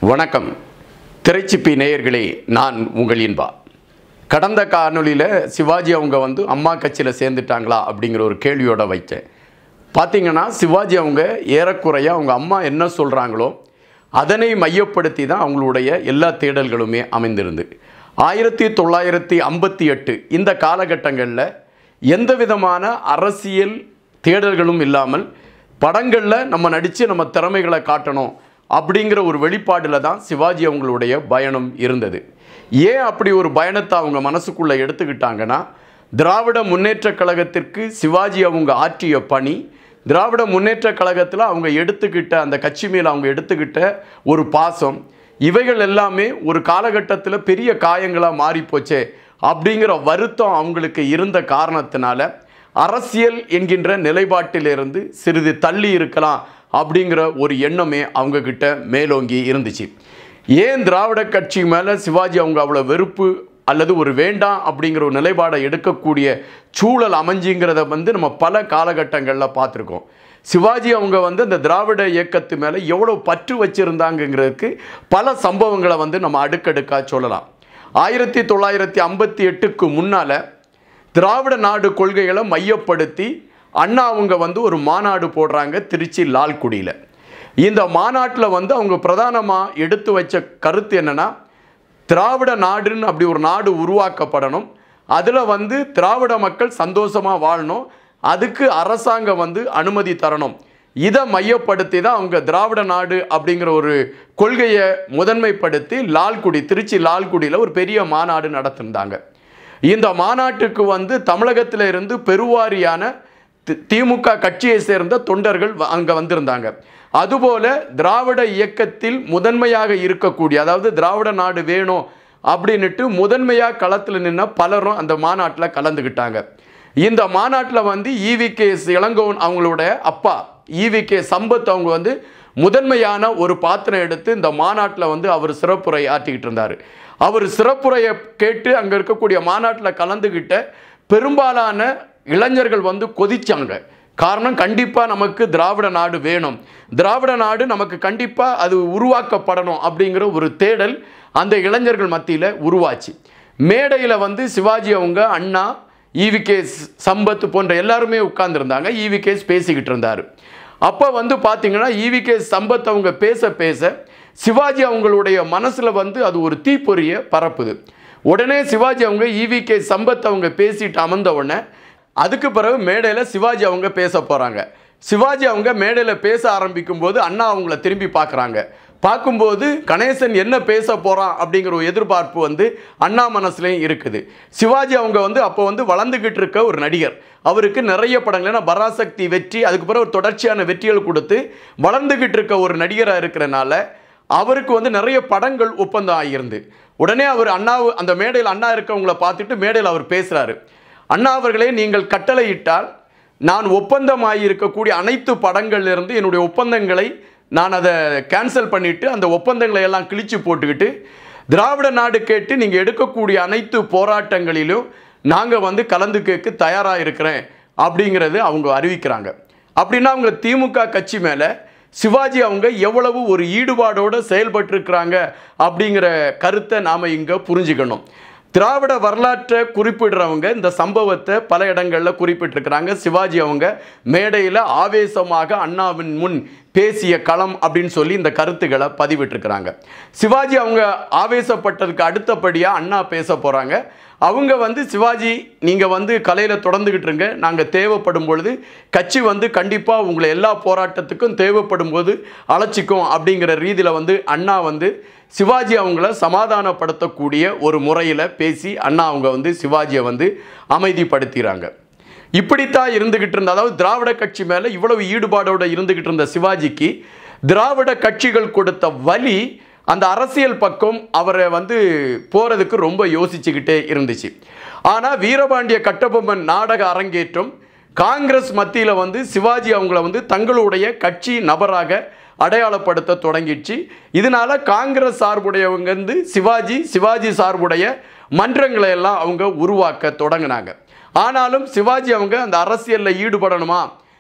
வணக்கம் திரைச்சிப்பி நேயர்களே நான் உங்கள் இன்பா கடந்த காணொளியில் சிவாஜி அவங்க வந்து அம்மா கட்சியில் சேர்ந்துட்டாங்களா அப்படிங்கிற ஒரு கேள்வியோட வைத்தேன் பார்த்தீங்கன்னா சிவாஜி அவங்க ஏறக்குறைய அவங்க அம்மா என்ன சொல்கிறாங்களோ அதனை மையப்படுத்தி தான் அவங்களுடைய எல்லா தேடல்களுமே அமைந்திருந்து ஆயிரத்தி தொள்ளாயிரத்தி ஐம்பத்தி எட்டு இந்த காலகட்டங்களில் எந்த விதமான அரசியல் தேடல்களும் இல்லாமல் படங்களில் நம்ம நடித்து நம்ம திறமைகளை காட்டணும் அப்படிங்கிற ஒரு வெளிப்பாடில் தான் சிவாஜி அவங்களுடைய பயணம் இருந்தது ஏன் அப்படி ஒரு பயணத்தை அவங்க மனசுக்குள்ளே எடுத்துக்கிட்டாங்கன்னா திராவிட முன்னேற்றக் கழகத்திற்கு சிவாஜி அவங்க ஆற்றிய பணி திராவிட முன்னேற்றக் கழகத்தில் அவங்க எடுத்துக்கிட்ட அந்த கட்சி மேல் அவங்க எடுத்துக்கிட்ட ஒரு பாசம் இவைகள் எல்லாமே ஒரு காலகட்டத்தில் பெரிய காயங்களாக மாறி போச்சே அப்படிங்கிற வருத்தம் அவங்களுக்கு இருந்த காரணத்தினால அரசியல் என்கின்ற நிலைப்பாட்டிலிருந்து சிறிது தள்ளி இருக்கலாம் அப்படிங்கிற ஒரு எண்ணமே அவங்க கிட்ட மேலோங்கி இருந்துச்சு ஏன் திராவிட கட்சி மேலே சிவாஜி அவங்க அவ்வளோ வெறுப்பு அல்லது ஒரு வேண்டாம் அப்படிங்கிற ஒரு நிலைப்பாடை எடுக்கக்கூடிய சூழல் அமைஞ்சுங்கிறத வந்து நம்ம பல காலகட்டங்களில் பார்த்துருக்கோம் சிவாஜி அவங்க வந்து அந்த திராவிட இயக்கத்து மேலே எவ்வளோ பற்று வச்சுருந்தாங்கங்கிறதுக்கு பல சம்பவங்களை வந்து நம்ம அடுக்கடுக்காக சொல்லலாம் ஆயிரத்தி தொள்ளாயிரத்தி ஐம்பத்தி எட்டுக்கு முன்னால் திராவிட நாடு கொள்கைகளை மையப்படுத்தி அண்ணா அவங்க வந்து ஒரு மாநாடு போடுறாங்க திருச்சி லால்குடியில் இந்த மாநாட்டில் வந்து அவங்க பிரதானமாக எடுத்து வச்ச கருத்து என்னென்னா திராவிட நாடுன்னு அப்படி ஒரு நாடு உருவாக்கப்படணும் அதில் வந்து திராவிட மக்கள் சந்தோஷமாக வாழணும் அதுக்கு அரசாங்கம் வந்து அனுமதி தரணும் இதை மையப்படுத்தி தான் அவங்க திராவிட நாடு அப்படிங்கிற ஒரு கொள்கையை முதன்மைப்படுத்தி லால்குடி திருச்சி லால்குடியில் ஒரு பெரிய மாநாடு நடத்திருந்தாங்க இந்த மாநாட்டுக்கு வந்து தமிழகத்தில் இருந்து பெருவாரியான தி- திமுக கட்சியை சேர்ந்த தொண்டர்கள் வ- அங்க வந்திருந்தாங்க அதுபோல திராவிட இயக்கத்தில் முதன்மையாக இருக்கக்கூடிய அதாவது திராவிட நாடு வேணும் அப்படின்னுட்டு முதன்மையாக களத்தில் நின்ன பலரும் அந்த மாநாட்டில் கலந்துக்கிட்டாங்க இந்த மாநாட்டில் வந்து ஈவி கே இளங்கோவன் அவங்களோட அப்பா ஈவி கே சம்பத் அவங்க வந்து முதன்மையான ஒரு பாத்திரம் எடுத்து இந்த மாநாட்டில் வந்து அவர் சிறப்புரை ஆற்றிக்கிட்டு இருந்தார் அவர் சிறப்புரையை கேட்டு அங்கே இருக்கக்கூடிய மாநாட்டில் கலந்துக்கிட்ட பெரும்பாலான இளைஞர்கள் வந்து கொதிச்சாங்க காரணம் கண்டிப்பாக நமக்கு திராவிட நாடு வேணும் திராவிட நாடு நமக்கு கண்டிப்பாக அது உருவாக்கப்படணும் அப்படிங்கிற ஒரு தேடல் அந்த இளைஞர்கள் மத்தியில் உருவாச்சு மேடையில் வந்து சிவாஜி அவங்க அண்ணா ஈவி சம்பத் போன்ற எல்லாருமே உட்கார்ந்துருந்தாங்க ஈவி கேஸ் பேசிக்கிட்டு இருந்தார் அப்போ வந்து பார்த்தீங்கன்னா ஈவி சம்பத் அவங்க பேச பேச சிவாஜி அவங்களுடைய மனசில் வந்து அது ஒரு தீப்பொறியை பரப்புது உடனே சிவாஜி அவங்க ஈவி கே சம்பத் அவங்க பேசிட்டு அமர்ந்த உடனே அதுக்கு பிறகு மேடையில் சிவாஜி அவங்க பேச போகிறாங்க சிவாஜி அவங்க மேடையில் பேச ஆரம்பிக்கும் போது அண்ணா அவங்கள திரும்பி பார்க்குறாங்க பார்க்கும்போது கணேசன் என்ன பேச போகிறான் அப்படிங்கிற ஒரு எதிர்பார்ப்பு வந்து அண்ணா மனசுலையும் இருக்குது சிவாஜி அவங்க வந்து அப்போ வந்து வளர்ந்துக்கிட்டு இருக்க ஒரு நடிகர் அவருக்கு நிறைய படங்கள் ஏன்னா பராசக்தி வெற்றி அதுக்கு பிறகு ஒரு தொடர்ச்சியான வெற்றிகள் கொடுத்து வளர்ந்துக்கிட்டு இருக்க ஒரு நடிகராக இருக்கிறனால அவருக்கு வந்து நிறைய படங்கள் ஒப்பந்தம் ஆகியிருந்து உடனே அவர் அண்ணா அந்த மேடையில் அண்ணா இருக்கவங்கள பார்த்துட்டு மேடையில் அவர் பேசுகிறாரு அண்ணா அவர்களே நீங்கள் கட்டளையிட்டால் நான் ஒப்பந்தமாகி இருக்கக்கூடிய அனைத்து படங்கள்லேருந்து என்னுடைய ஒப்பந்தங்களை நான் அதை கேன்சல் பண்ணிவிட்டு அந்த ஒப்பந்தங்களை எல்லாம் கிழிச்சு போட்டுக்கிட்டு திராவிட நாடு கேட்டு நீங்கள் எடுக்கக்கூடிய அனைத்து போராட்டங்களிலும் நாங்கள் வந்து கலந்துக்க தயாராக இருக்கிறேன் அப்படிங்கிறது அவங்க அறிவிக்கிறாங்க அப்படின்னா அவங்க திமுக கட்சி மேலே சிவாஜி அவங்க எவ்வளவு ஒரு ஈடுபாடோடு செயல்பட்டிருக்கிறாங்க அப்படிங்கிற கருத்தை நாம் இங்கே புரிஞ்சுக்கணும் திராவிட வரலாற்றை குறிப்பிடுறவங்க இந்த சம்பவத்தை பல இடங்களில் குறிப்பிட்டிருக்கிறாங்க சிவாஜி அவங்க மேடையில் ஆவேசமாக அண்ணாவின் முன் பேசிய களம் அப்படின்னு சொல்லி இந்த கருத்துக்களை பதிவிட்டிருக்கிறாங்க சிவாஜி அவங்க ஆவேசப்பட்டதுக்கு அடுத்தபடியாக அண்ணா பேச போகிறாங்க அவங்க வந்து சிவாஜி நீங்கள் வந்து கலையில் தொடர்ந்துக்கிட்டு இருங்க நாங்கள் தேவைப்படும் பொழுது கட்சி வந்து கண்டிப்பாக உங்களை எல்லா போராட்டத்துக்கும் தேவைப்படும் போது அழைச்சிக்கும் அப்படிங்கிற ரீதியில் வந்து அண்ணா வந்து சிவாஜி அவங்கள சமாதானப்படுத்தக்கூடிய ஒரு முறையில் பேசி அண்ணா அவங்க வந்து சிவாஜியை வந்து அமைதிப்படுத்திறாங்க இப்படித்தான் இருந்துகிட்டு இருந்த அதாவது திராவிட கட்சி மேலே இவ்வளவு ஈடுபாடோட இருந்துகிட்டு இருந்த சிவாஜிக்கு திராவிட கட்சிகள் கொடுத்த வலி அந்த அரசியல் பக்கம் அவரை வந்து போகிறதுக்கு ரொம்ப யோசிச்சுக்கிட்டே இருந்துச்சு ஆனால் வீரபாண்டிய கட்டபொம்மன் நாடக அரங்கேற்றம் காங்கிரஸ் மத்தியில் வந்து சிவாஜி அவங்கள வந்து தங்களுடைய கட்சி நபராக அடையாளப்படுத்த தொடங்கிடுச்சு இதனால காங்கிரஸ் சார்புடையவங்க வந்து சிவாஜி சிவாஜி சார்புடைய மன்றங்களை எல்லாம் அவங்க உருவாக்க தொடங்கினாங்க ஆனாலும் சிவாஜி அவங்க அந்த அரசியலில் ஈடுபடணுமா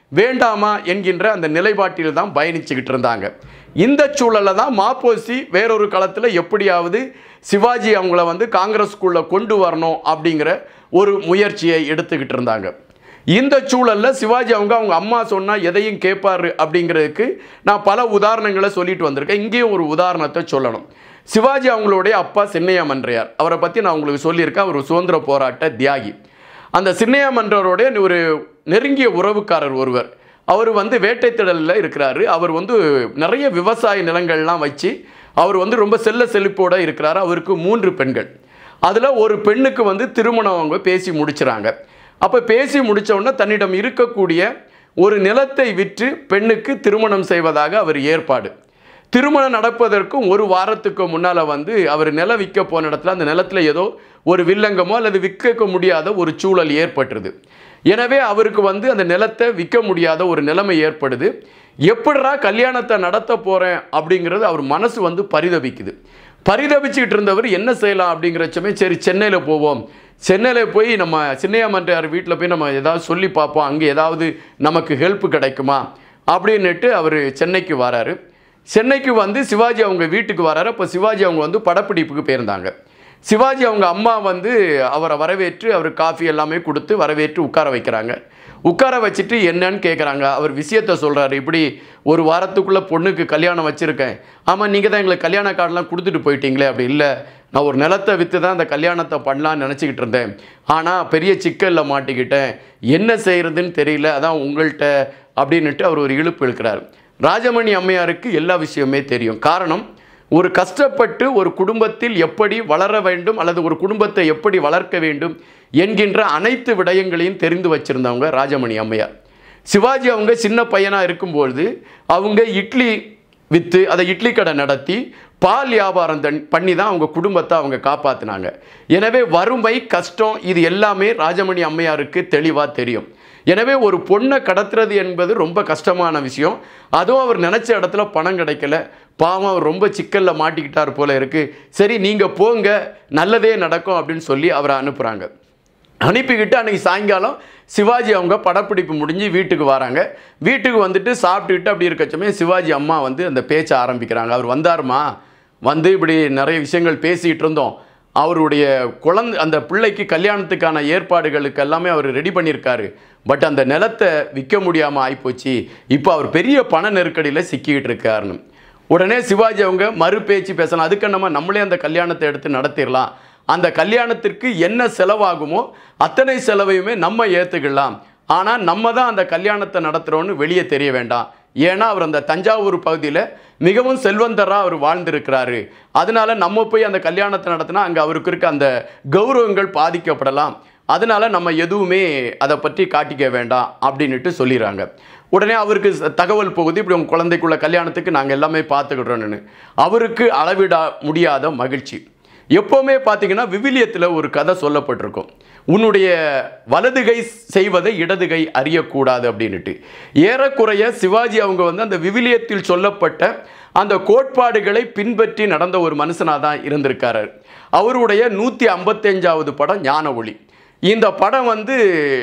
வேண்டாமா என்கின்ற அந்த நிலைப்பாட்டில் தான் பயணிச்சுக்கிட்டு இருந்தாங்க இந்த சூழலில் தான் மாப்போசி வேறொரு களத்தில் எப்படியாவது சிவாஜி அவங்கள வந்து காங்கிரஸ்குள்ளே கொண்டு வரணும் அப்படிங்கிற ஒரு முயற்சியை எடுத்துக்கிட்டு இருந்தாங்க இந்த சூழலில் சிவாஜி அவங்க அவங்க அம்மா சொன்னால் எதையும் கேட்பாரு அப்படிங்கிறதுக்கு நான் பல உதாரணங்களை சொல்லிட்டு வந்திருக்கேன் இங்கேயும் ஒரு உதாரணத்தை சொல்லணும் சிவாஜி அவங்களுடைய அப்பா சின்னையா மன்றையார் அவரை பற்றி நான் உங்களுக்கு சொல்லியிருக்கேன் அவர் சுதந்திர போராட்ட தியாகி அந்த சின்னையா மன்றரோடைய ஒரு நெருங்கிய உறவுக்காரர் ஒருவர் அவர் வந்து வேட்டை திடலில் இருக்கிறாரு அவர் வந்து நிறைய விவசாய நிலங்கள்லாம் வச்சு அவர் வந்து ரொம்ப செல்ல செழிப்போட இருக்கிறாரு அவருக்கு மூன்று பெண்கள் அதில் ஒரு பெண்ணுக்கு வந்து திருமணம் அவங்க பேசி முடிச்சுறாங்க அப்போ பேசி முடிச்ச உடனே தன்னிடம் இருக்கக்கூடிய ஒரு நிலத்தை விற்று பெண்ணுக்கு திருமணம் செய்வதாக அவர் ஏற்பாடு திருமணம் நடப்பதற்கும் ஒரு வாரத்துக்கு முன்னால் வந்து அவர் நிலம் விற்க போன இடத்துல அந்த நிலத்தில் ஏதோ ஒரு வில்லங்கமோ அல்லது விற்க முடியாத ஒரு சூழல் ஏற்பட்டுருது எனவே அவருக்கு வந்து அந்த நிலத்தை விற்க முடியாத ஒரு நிலைமை ஏற்படுது எப்படிடா கல்யாணத்தை நடத்த போகிறேன் அப்படிங்கிறது அவர் மனசு வந்து பரிதபிக்குது பரிதபிச்சுக்கிட்டு இருந்தவர் என்ன செய்யலாம் அப்படிங்கிறச்சமே சரி சென்னையில் போவோம் சென்னையில் போய் நம்ம சின்னையா மன்றையார் வீட்டில் போய் நம்ம ஏதாவது சொல்லி பார்ப்போம் அங்கே ஏதாவது நமக்கு ஹெல்ப் கிடைக்குமா அப்படின்னுட்டு அவர் சென்னைக்கு வராரு சென்னைக்கு வந்து சிவாஜி அவங்க வீட்டுக்கு வராரு அப்போ சிவாஜி அவங்க வந்து படப்பிடிப்புக்கு போயிருந்தாங்க சிவாஜி அவங்க அம்மா வந்து அவரை வரவேற்று அவர் காஃபி எல்லாமே கொடுத்து வரவேற்று உட்கார வைக்கிறாங்க உட்கார வச்சுட்டு என்னன்னு கேட்குறாங்க அவர் விஷயத்த சொல்கிறாரு இப்படி ஒரு வாரத்துக்குள்ளே பொண்ணுக்கு கல்யாணம் வச்சுருக்கேன் ஆமாம் நீங்கள் தான் எங்களுக்கு கல்யாண கார்டெலாம் கொடுத்துட்டு போயிட்டீங்களே அப்படி இல்லை நான் ஒரு நிலத்தை விற்று தான் அந்த கல்யாணத்தை பண்ணலான்னு நினச்சிக்கிட்டு இருந்தேன் ஆனால் பெரிய சிக்கலில் மாட்டிக்கிட்டேன் என்ன செய்கிறதுன்னு தெரியல அதான் உங்கள்கிட்ட அப்படின்னுட்டு அவர் ஒரு இழுப்பு இழுக்கிறார் ராஜமணி அம்மையாருக்கு எல்லா விஷயமே தெரியும் காரணம் ஒரு கஷ்டப்பட்டு ஒரு குடும்பத்தில் எப்படி வளர வேண்டும் அல்லது ஒரு குடும்பத்தை எப்படி வளர்க்க வேண்டும் என்கின்ற அனைத்து விடயங்களையும் தெரிந்து வச்சிருந்தவங்க ராஜமணி அம்மையார் சிவாஜி அவங்க சின்ன பையனாக இருக்கும்பொழுது அவங்க இட்லி விற்று அதை இட்லி கடை நடத்தி பால் வியாபாரம் தன் பண்ணி தான் அவங்க குடும்பத்தை அவங்க காப்பாற்றினாங்க எனவே வறுமை கஷ்டம் இது எல்லாமே ராஜமணி அம்மையாருக்கு தெளிவாக தெரியும் எனவே ஒரு பொண்ணை கடத்துறது என்பது ரொம்ப கஷ்டமான விஷயம் அதுவும் அவர் நினச்ச இடத்துல பணம் கிடைக்கல பாவம் அவர் ரொம்ப சிக்கலில் மாட்டிக்கிட்டார் போல இருக்கு சரி நீங்கள் போங்க நல்லதே நடக்கும் அப்படின்னு சொல்லி அவரை அனுப்புகிறாங்க அனுப்பிக்கிட்டு அன்றைக்கி சாயங்காலம் சிவாஜி அவங்க படப்பிடிப்பு முடிஞ்சு வீட்டுக்கு வராங்க வீட்டுக்கு வந்துட்டு சாப்பிட்டுக்கிட்டு அப்படி இருக்கச்சமே சிவாஜி அம்மா வந்து அந்த பேச்சை ஆரம்பிக்கிறாங்க அவர் வந்தாருமா வந்து இப்படி நிறைய விஷயங்கள் பேசிகிட்டு இருந்தோம் அவருடைய குழந்தை அந்த பிள்ளைக்கு கல்யாணத்துக்கான ஏற்பாடுகளுக்கு எல்லாமே அவர் ரெடி பண்ணியிருக்காரு பட் அந்த நிலத்தை விற்க முடியாமல் ஆயிப்போச்சு இப்போ அவர் பெரிய பண நெருக்கடியில் சிக்கிக்கிட்டு இருக்காருன்னு உடனே சிவாஜி அவங்க மறு பேச்சு பேசலாம் அதுக்கு நம்ம நம்மளே அந்த கல்யாணத்தை எடுத்து நடத்திடலாம் அந்த கல்யாணத்திற்கு என்ன செலவாகுமோ அத்தனை செலவையுமே நம்ம ஏற்றுக்கலாம் ஆனால் நம்ம தான் அந்த கல்யாணத்தை நடத்துகிறோன்னு வெளியே தெரிய வேண்டாம் ஏன்னா அவர் அந்த தஞ்சாவூர் பகுதியில் மிகவும் செல்வந்தராக அவர் வாழ்ந்திருக்கிறாரு அதனால நம்ம போய் அந்த கல்யாணத்தை நடத்தினா அங்கே அவருக்கு இருக்க அந்த கௌரவங்கள் பாதிக்கப்படலாம் அதனால நம்ம எதுவுமே அதை பற்றி காட்டிக்க வேண்டாம் அப்படின்னுட்டு சொல்லிடுறாங்க உடனே அவருக்கு ச- தகவல் போகுது இப்படி உங்கள் குழந்தைக்குள்ள கல்யாணத்துக்கு நாங்கள் எல்லாமே பார்த்துக்கிட்டோன்னு அவருக்கு அளவிட முடியாத மகிழ்ச்சி எப்போவுமே பார்த்தீங்கன்னா விவிலியத்தில் ஒரு கதை சொல்லப்பட்டிருக்கும் உன்னுடைய வலதுகை செய்வதை இடதுகை அறியக்கூடாது அப்படின்னுட்டு ஏறக்குறைய சிவாஜி அவங்க வந்து அந்த விவிலியத்தில் சொல்லப்பட்ட அந்த கோட்பாடுகளை பின்பற்றி நடந்த ஒரு மனுஷனாக தான் இருந்திருக்காரு அவருடைய நூற்றி ஐம்பத்தஞ்சாவது படம் ஞான ஒளி இந்த படம் வந்து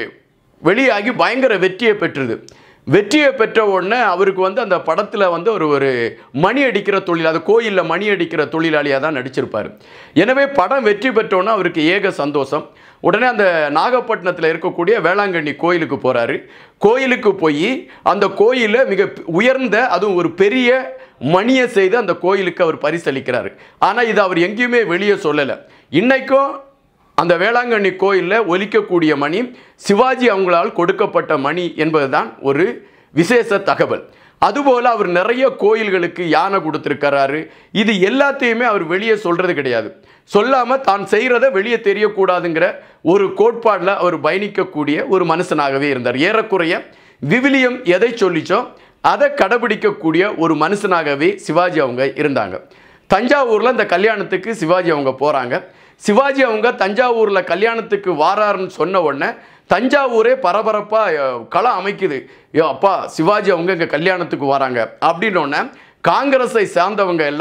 வெளியாகி பயங்கர வெற்றியை பெற்றது வெற்றியை பெற்ற உடனே அவருக்கு வந்து அந்த படத்தில் வந்து ஒரு ஒரு மணி அடிக்கிற தொழில் அது கோயிலில் மணி அடிக்கிற தொழிலாளியாக தான் நடிச்சிருப்பார் எனவே படம் வெற்றி பெற்றோன்னே அவருக்கு ஏக சந்தோஷம் உடனே அந்த நாகப்பட்டினத்தில் இருக்கக்கூடிய வேளாங்கண்ணி கோயிலுக்கு போகிறாரு கோயிலுக்கு போய் அந்த கோயிலில் மிக உயர்ந்த அதுவும் ஒரு பெரிய மணியை செய்து அந்த கோயிலுக்கு அவர் பரிசளிக்கிறார் ஆனால் இது அவர் எங்கேயுமே வெளியே சொல்லலை இன்னைக்கும் அந்த வேளாங்கண்ணி கோயிலில் ஒலிக்கக்கூடிய மணி சிவாஜி அவங்களால் கொடுக்கப்பட்ட மணி என்பதுதான் ஒரு விசேஷ தகவல் அதுபோல் அவர் நிறைய கோயில்களுக்கு யானை கொடுத்துருக்கிறாரு இது எல்லாத்தையுமே அவர் வெளியே சொல்கிறது கிடையாது சொல்லாமல் தான் செய்கிறத வெளியே தெரியக்கூடாதுங்கிற ஒரு கோட்பாடில் அவர் பயணிக்கக்கூடிய ஒரு மனுஷனாகவே இருந்தார் ஏறக்குறைய விவிலியம் எதை சொல்லிச்சோ அதை கடைபிடிக்கக்கூடிய ஒரு மனுஷனாகவே சிவாஜி அவங்க இருந்தாங்க தஞ்சாவூரில் இந்த கல்யாணத்துக்கு சிவாஜி அவங்க போகிறாங்க சிவாஜி அவங்க தஞ்சாவூரில் கல்யாணத்துக்கு வாராருன்னு சொன்ன உடனே தஞ்சாவூரே பரபரப்பாக களம் அமைக்குது ஐயோ அப்பா சிவாஜி அவங்க இங்கே கல்யாணத்துக்கு வராங்க அப்படின்னோடனே காங்கிரஸை சார்ந்தவங்க எல்லாம்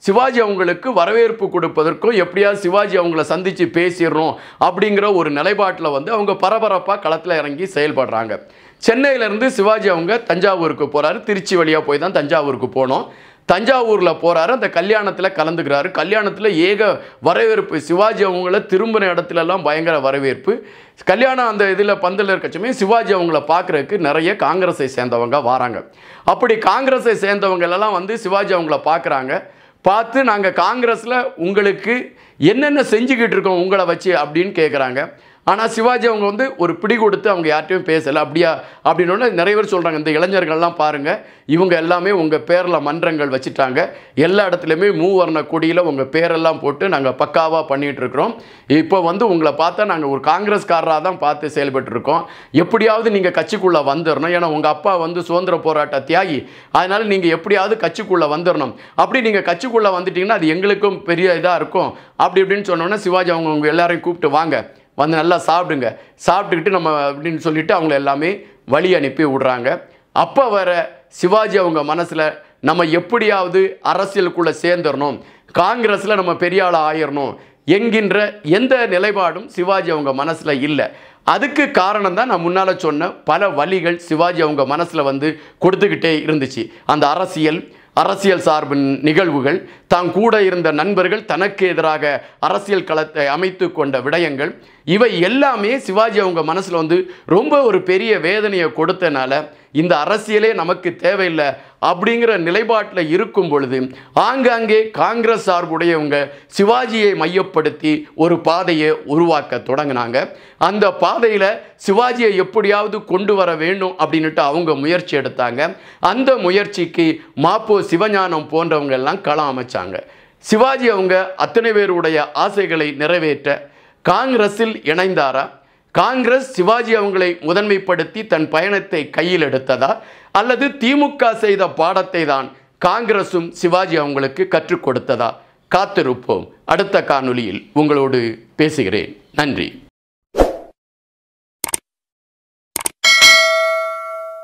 சிவாஜி அவங்களுக்கு வரவேற்பு கொடுப்பதற்கும் எப்படியாவது சிவாஜி அவங்கள சந்தித்து பேசிடணும் அப்படிங்கிற ஒரு நிலைப்பாட்டில் வந்து அவங்க பரபரப்பாக களத்தில் இறங்கி செயல்படுறாங்க சென்னையிலேருந்து சிவாஜி அவங்க தஞ்சாவூருக்கு போகிறாரு திருச்சி வழியாக போய் தான் தஞ்சாவூருக்கு போனோம் தஞ்சாவூரில் போகிறாரு அந்த கல்யாணத்தில் கலந்துக்கிறாரு கல்யாணத்தில் ஏக வரவேற்பு சிவாஜி அவங்கள திரும்பின இடத்துலலாம் பயங்கர வரவேற்பு கல்யாணம் அந்த இதில் பந்தில் இருக்கச்சுமே சிவாஜி அவங்கள பார்க்குறதுக்கு நிறைய காங்கிரஸை சேர்ந்தவங்க வராங்க அப்படி காங்கிரஸை சேர்ந்தவங்க எல்லாம் வந்து சிவாஜி அவங்கள பார்க்குறாங்க பார்த்து நாங்கள் காங்கிரஸில் உங்களுக்கு என்னென்ன செஞ்சுக்கிட்டு இருக்கோம் உங்களை வச்சு அப்படின்னு கேட்குறாங்க ஆனால் சிவாஜி அவங்க வந்து ஒரு பிடி கொடுத்து அவங்க யார்ட்டையும் பேசலை அப்படியா அப்படின்னு நிறைய பேர் சொல்கிறாங்க இந்த இளைஞர்கள்லாம் பாருங்கள் இவங்க எல்லாமே உங்கள் பேரில் மன்றங்கள் வச்சுட்டாங்க எல்லா இடத்துலையுமே மூவர்ண கொடியில் உங்கள் பேரெல்லாம் போட்டு நாங்கள் பக்காவாக பண்ணிகிட்டு இருக்கிறோம் இப்போ வந்து உங்களை பார்த்தா நாங்கள் ஒரு காங்கிரஸ்காரராக தான் பார்த்து செயல்பட்டு இருக்கோம் எப்படியாவது நீங்கள் கட்சிக்குள்ளே வந்துடணும் ஏன்னா உங்கள் அப்பா வந்து சுதந்திர போராட்ட தியாகி அதனால் நீங்கள் எப்படியாவது கட்சிக்குள்ளே வந்துடணும் அப்படி நீங்கள் கட்சிக்குள்ளே வந்துட்டீங்கன்னா அது எங்களுக்கும் பெரிய இதாக இருக்கும் அப்படி இப்படின்னு சொன்னோன்னே சிவாஜி அவங்க உங்க எல்லாரையும் கூப்பிட்டு வாங்க வந்து நல்லா சாப்பிடுங்க சாப்பிட்டுக்கிட்டு நம்ம அப்படின்னு சொல்லிட்டு அவங்கள எல்லாமே வழி அனுப்பி விடுறாங்க அப்போ வர சிவாஜி அவங்க மனசில் நம்ம எப்படியாவது அரசியலுக்குள்ளே சேர்ந்துடணும் காங்கிரஸில் நம்ம பெரிய ஆள் ஆயிடணும் என்கின்ற எந்த நிலைப்பாடும் சிவாஜி அவங்க மனசில் இல்லை அதுக்கு காரணம் தான் நான் முன்னால் சொன்ன பல வழிகள் சிவாஜி அவங்க மனசில் வந்து கொடுத்துக்கிட்டே இருந்துச்சு அந்த அரசியல் அரசியல் சார்பு நிகழ்வுகள் தான் கூட இருந்த நண்பர்கள் தனக்கு எதிராக அரசியல் களத்தை அமைத்து கொண்ட விடயங்கள் இவை எல்லாமே சிவாஜி அவங்க மனசில் வந்து ரொம்ப ஒரு பெரிய வேதனையை கொடுத்தனால இந்த அரசியலே நமக்கு தேவையில்லை அப்படிங்கிற நிலைப்பாட்டில் இருக்கும் பொழுது ஆங்காங்கே காங்கிரஸ் சார்புடையவங்க சிவாஜியை மையப்படுத்தி ஒரு பாதையை உருவாக்க தொடங்கினாங்க அந்த பாதையில் சிவாஜியை எப்படியாவது கொண்டு வர வேண்டும் அப்படின்னுட்டு அவங்க முயற்சி எடுத்தாங்க அந்த முயற்சிக்கு மாப்போ சிவஞானம் போன்றவங்க எல்லாம் களம் அமைச்சாங்க சிவாஜி அவங்க அத்தனை பேருடைய ஆசைகளை நிறைவேற்ற காங்கிரஸில் இணைந்தாரா காங்கிரஸ் சிவாஜி அவங்களை முதன்மைப்படுத்தி தன் பயணத்தை கையில் எடுத்ததா அல்லது திமுக செய்த பாடத்தை தான் காங்கிரஸும் சிவாஜி அவங்களுக்கு கற்றுக் கொடுத்ததா காத்திருப்போம் அடுத்த காணொளியில் உங்களோடு பேசுகிறேன் நன்றி